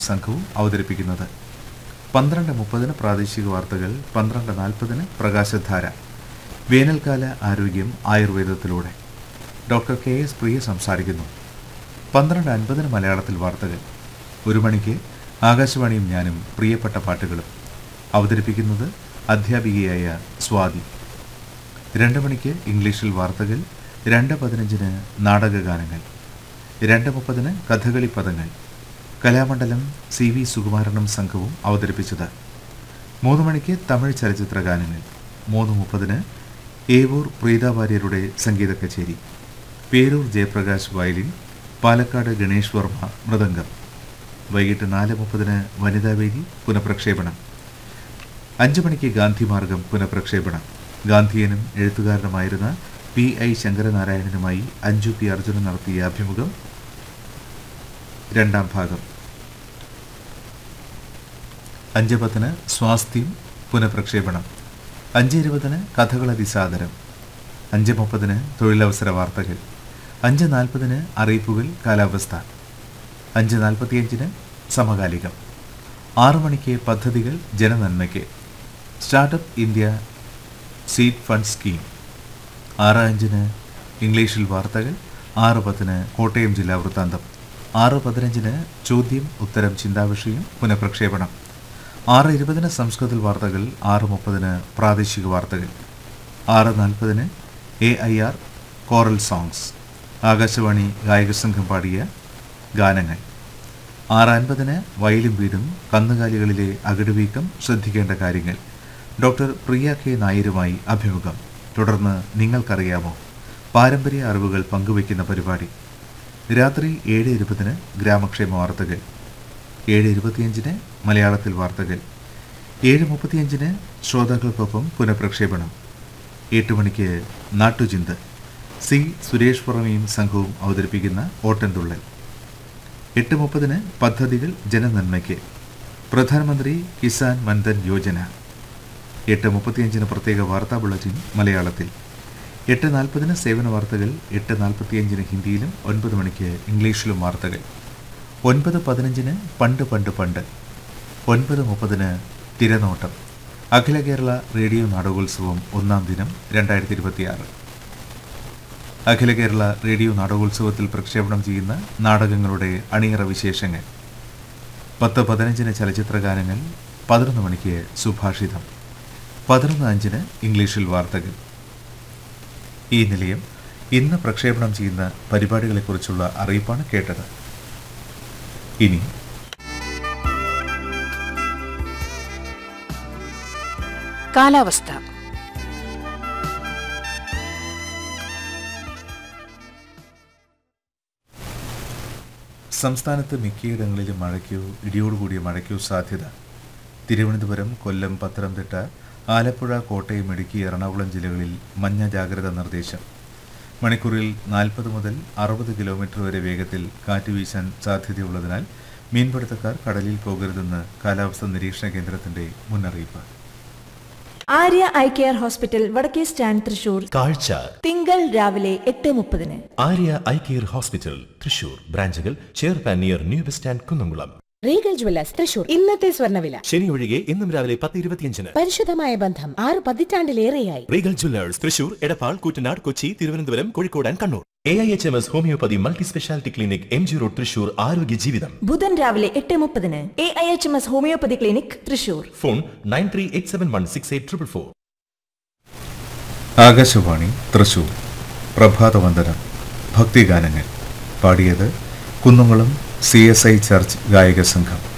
സംഘവും അവതരിപ്പിക്കുന്നത് പന്ത്രണ്ട് മുപ്പതിന് പ്രാദേശിക വാർത്തകൾ പന്ത്രണ്ട് നാൽപ്പതിന് പ്രകാശധാര വേനൽക്കാല ആരോഗ്യം ആയുർവേദത്തിലൂടെ ഡോക്ടർ കെ എസ് പ്രിയ സംസാരിക്കുന്നു പന്ത്രണ്ട് അൻപതിന് മലയാളത്തിൽ വാർത്തകൾ ഒരു മണിക്ക് ആകാശവാണിയും ഞാനും പ്രിയപ്പെട്ട പാട്ടുകളും അവതരിപ്പിക്കുന്നത് അധ്യാപികയായ സ്വാതി രണ്ട് മണിക്ക് ഇംഗ്ലീഷിൽ വാർത്തകൾ രണ്ട് പതിനഞ്ചിന് നാടകഗാനങ്ങൾ രണ്ട് മുപ്പതിന് കഥകളി പദങ്ങൾ കലാമണ്ഡലം സി വി സുകുമാരനും സംഘവും അവതരിപ്പിച്ചത് മൂന്ന് മണിക്ക് തമിഴ് ചലച്ചിത്ര ഗാനങ്ങൾ മൂന്ന് മുപ്പതിന് ഏവൂർ പ്രീത വാര്യരുടെ സംഗീത കച്ചേരി പേരൂർ ജയപ്രകാശ് വയലിൻ പാലക്കാട് ഗണേഷ് വർമ്മ മൃദംഗം വൈകിട്ട് നാല് മുപ്പതിന് വനിതാവേദി പുനഃപ്രക്ഷേപണം അഞ്ച് മണിക്ക് ഗാന്ധിമാർഗം പുനഃപ്രക്ഷേപണം ഗാന്ധിയനും എഴുത്തുകാരനുമായിരുന്ന പി ഐ ശങ്കരനാരായണനുമായി അഞ്ജു പി അർജുനൻ നടത്തിയ അഭിമുഖം രണ്ടാം ഭാഗം അഞ്ച് പത്തിന് സ്വാസ്ഥ്യം പുനഃപ്രക്ഷേപണം അഞ്ച് ഇരുപതിന് കഥകളതിസാദരം അഞ്ച് മുപ്പതിന് തൊഴിലവസര വാർത്തകൾ അഞ്ച് നാൽപ്പതിന് അറിയിപ്പുകൾ കാലാവസ്ഥ അഞ്ച് നാൽപ്പത്തിയഞ്ചിന് സമകാലികം ആറു മണിക്ക് പദ്ധതികൾ ജനനന്മയ്ക്ക് startup India seed fund scheme ആറ് അഞ്ചിന് ഇംഗ്ലീഷിൽ വാർത്തകൾ ആറ് പത്തിന് കോട്ടയം ജില്ലാ വൃത്താന്തം ആറ് പതിനഞ്ചിന് ചോദ്യം ഉത്തരം ചിന്താവിഷയം പുനഃപ്രക്ഷേപണം ആറ് ഇരുപതിന് സംസ്കൃതത്തിൽ വാർത്തകൾ ആറ് മുപ്പതിന് പ്രാദേശിക വാർത്തകൾ ആറ് നാൽപ്പതിന് A I R choral songs Akashvani ഗായകസംഘം പാടിയ ഗാനങ്ങൾ ആറ് അൻപതിന് വയലും വീടും കന്നുകാലികളിലെ അകിടുവീക്കം ശ്രദ്ധിക്കേണ്ട കാര്യങ്ങൾ ഡോക്ടർ പ്രിയ കെ നായരുമായി അഭിമുഖം തുടർന്ന് നിങ്ങൾക്കറിയാമോ പാരമ്പര്യ അറിവുകൾ പങ്കുവയ്ക്കുന്ന പരിപാടി രാത്രി ഏഴ് ഇരുപതിന് ഗ്രാമക്ഷേമ വാർത്തകൾ ഏഴ് ഇരുപത്തിയഞ്ചിന് മലയാളത്തിൽ വാർത്തകൾ ഏഴ് മുപ്പത്തിയഞ്ചിന് ശ്രോതാക്കൾക്കൊപ്പം പുനഃപ്രക്ഷേപണം എട്ട് മണിക്ക് നാട്ടുചിന്ത സി സുരേഷ് പുറമയും സംഘവും അവതരിപ്പിക്കുന്ന ഓട്ടൻതുള്ളൽ എട്ട് മുപ്പതിന് പദ്ധതികൾ ജനനന്മയ്ക്ക് പ്രധാനമന്ത്രി കിസാൻ മൻധൻ യോജന എട്ട് മുപ്പത്തിയഞ്ചിന് പ്രത്യേക വാർത്താ ബുള്ളറ്റിൻ മലയാളത്തിൽ എട്ട് നാൽപ്പതിന് സേവന വാർത്തകൾ എട്ട് നാൽപ്പത്തിയഞ്ചിന് ഹിന്ദിയിലും ഒൻപത് മണിക്ക് ഇംഗ്ലീഷിലും വാർത്തകൾ ഒൻപത് പതിനഞ്ചിന് പണ്ട് പണ്ട് പണ്ട് ഒൻപത് മുപ്പതിന് തിരനോട്ടം അഖില കേരള റേഡിയോ നാടകോത്സവം ഒന്നാം ദിനം രണ്ടായിരത്തി ഇരുപത്തിയാറ് അഖില കേരള റേഡിയോ നാടകോത്സവത്തിൽ പ്രക്ഷേപണം ചെയ്യുന്ന നാടകങ്ങളുടെ അണിയറ വിശേഷങ്ങൾ പത്ത് പതിനഞ്ചിന് ചലച്ചിത്ര ഗാനങ്ങൾ പതിനൊന്ന് മണിക്ക് സുഭാഷിതം പതിനൊന്ന് അഞ്ചിന് ഇംഗ്ലീഷിൽ വാർത്തകൾ ഈ നിലയം ഇന്ന് പ്രക്ഷേപണം ചെയ്യുന്ന പരിപാടികളെക്കുറിച്ചുള്ള അറിയിപ്പാണ് കേട്ടത് ഇനി കാലാവസ്ഥ സംസ്ഥാനത്ത് മിക്കയിടങ്ങളിലും മഴയ്ക്കോ ഇടിയോടുകൂടിയ മഴയ്ക്കോ സാധ്യത തിരുവനന്തപുരം കൊല്ലം പത്തനംതിട്ട ആലപ്പുഴ കോട്ടയം ഇടുക്കി എറണാകുളം ജില്ലകളിൽ മഞ്ഞ ജാഗ്രതാ നിർദ്ദേശം മണിക്കൂറിൽ നാൽപ്പത് മുതൽ അറുപത് കിലോമീറ്റർ വരെ വേഗത്തിൽ കാറ്റ് വീശാൻ സാധ്യതയുള്ളതിനാൽ മീൻപിടുത്തക്കാർ കടലിൽ പോകരുതെന്ന് കാലാവസ്ഥാ നിരീക്ഷണ കേന്ദ്രത്തിന്റെ മുന്നറിയിപ്പ് ആര്യ ഐ കെയർ ഹോസ്പിറ്റൽ വടക്കേ സ്റ്റാൻഡ് തൃശൂർ കാഴ്ച തിങ്കൾ രാവിലെ എട്ട് മുപ്പതിന് Arya eye care hospital Thrissur ബ്രാഞ്ചുകൾ ചെയർപാൻ near new bus stand Kunnamkulam regal jewellers Thrissur ഇന്നത്തെ സ്വർണ്ണവില ശനി ഒഴികെ ഇന്നും രാവിലെ പത്ത് ഇരുപത്തിയഞ്ചിന് പരിശുദ്ധമായ ബന്ധം ആറ് പതിറ്റാണ്ടിലേറെയായി regal jewellers Thrissur Edappal Koottanad Kochi Thiruvananthapuram Kozhikode and Kannur A I H M S homoeopathy multi speciality clinic M G road Thrissur ആരോഗ്യ ജീവിതം ബുധൻ രാവിലെ എട്ട് മുപ്പതിന് A I H M S homoeopathy clinic Thrissur phone nine three eight seven one six eight triple four Akashvani Thrissur പ്രഭാതവന്ദനം ഭക്തിഗാനങ്ങൾ പാടിയത് Kunnamkulam C S I church ഗായക സംഘം